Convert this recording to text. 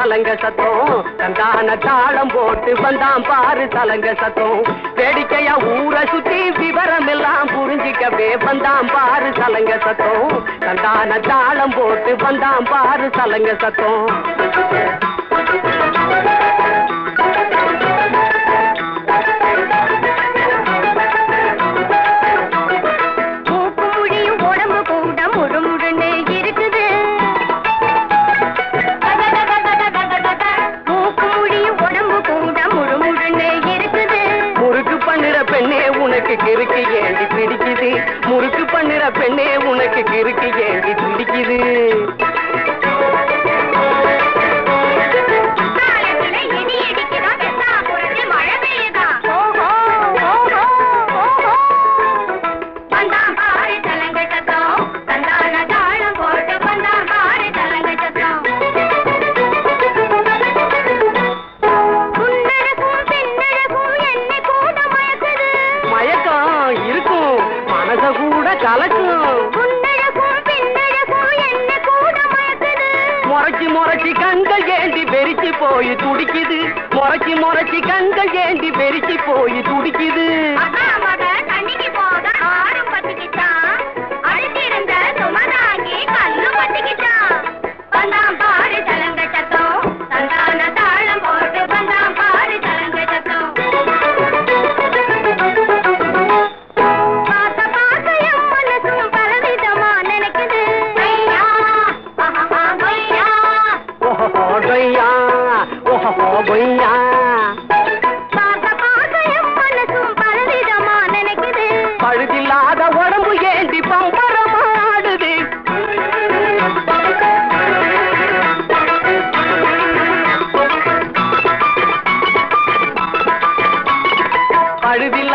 சலங்க சத்தம் தந்தான தாளம் போட்டு வந்தான் பாரு சலங்க சத்தம் வேடிக்கையா ஊரை சுத்தி விவரம் எல்லாம் புரிஞ்சிக்கவே வந்தான் பாரு சலங்க சத்தம் தந்தான தாளம் போட்டு வந்தான் பாரு சலங்க சத்தம் மூக்கு முடியும் உடம்பு கூட முழுமுழுன்னு இருக்குது மூக்கு முடியும் உடம்பு கூட முழுமுழுன்னு இருக்குது முறுக்கு பண்ணுற பெண்ணே உனக்கு கிறுக்கு ஏண்டி பிடிக்குது முறுக்கு பண்ணுற பெண்ணே உனக்கு கிறுக்கு ஏண்டி பிடிக்குது காலத்துல இடி இடிக்குதா வெத்தா புரண்டு மழை பெய்யுதா ஓஹோ ஓஹோ ஓஹோ வந்தான் பாரு தலங்க சத்தம் தந்தான தாளம் போட்டு வந்தான் பாரு தலங்க சத்தம் புன்னழகும் பெண்ணழகும் என்னை கூட மயக்குது மயக்கம் இருக்கும் மனச கூட கலக்கும் புன்னழகும் பெண்ணழகும் என்னை கூட மயக்குது முறைச்சி முறைச்சி கண்கள் ஏண்டி வெறிச்சு போய் துடிக்குது முறைச்சி முறைச்சி கண்கள் ஏண்டி வெறிச்சு போய் துடிக்குது அக்கா மக தண்ணிக்கு போக ஆடும் பத்திக்கிட்டான் அழுத்திருந்த சுமதாங்கி கல்லு பத்திக்கிட்டான் வந்தான் பாரு தலங்க சத்தம் தந்தான தாளம் போட்டு வந்தான் பாரு தலங்க சத்தம் பார்த்த பார்த்த என் மனசும் பலவிதமா நினைக்குது ஐயா ஆஹா ஐயா ஓஹோ டொய்யா ஓஹோ பொய்யா பார்த்த பார்த்த என் மனசும் பலவிதமா நினைக்குது பழுதில்லாத உடம்பு ஏண்டி பம்பரமாடுது பழுதில்